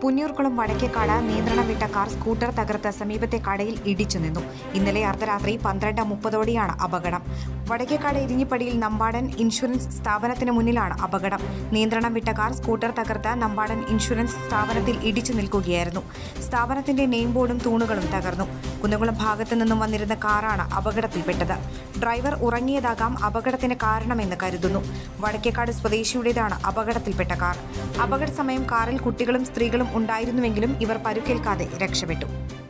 പുന്നിയൂർക്കുളം വടക്കേക്കാട് നിയന്ത്രണം വിട്ട car scooter തകർത്ത് സമീപത്തെ കടയിൽ ഇടിച്ചു നിന്നു ഇന്നലെ അർദ്ധരാത്രി പന്ത്രണ്ട് മുപ്പതോടെയാണ് അപകടം വടക്കേക്കാട് ഇരിഞ്ഞിപ്പടിയിൽ നമ്പാടൻ ഇൻഷുറൻസ് സ്ഥാപനത്തിന് മുന്നിലാണ് അപകടം നിയന്ത്രണം വിട്ട കാർ സ്കൂട്ടർ തകർത്ത് നമ്പാടൻ ഇൻഷുറൻസ് സ്ഥാപനത്തിൽ ഇടിച്ചു നിൽക്കുകയായിരുന്നു സ്ഥാപനത്തിന്റെ നെയിം ബോർഡും തൂണുകളും തകർന്നു കുന്നകുളം ഭാഗത്തു നിന്നും വന്നിരുന്ന കാറാണ് അപകടത്തിൽപ്പെട്ടത് ഡ്രൈവർ ഉറങ്ങിയതാകാം അപകടത്തിന് കാരണമെന്ന് കരുതുന്നു വടക്കേക്കാട് സ്വദേശിയുടേതാണ് അപകടത്തിൽപ്പെട്ട കാർ അപകട സമയം കാറിൽ കുട്ടികളും സ്ത്രീകളും ഉണ്ടായിരുന്നുവെങ്കിലും ഇവർ പരുക്കേൽക്കാതെ രക്ഷപ്പെട്ടു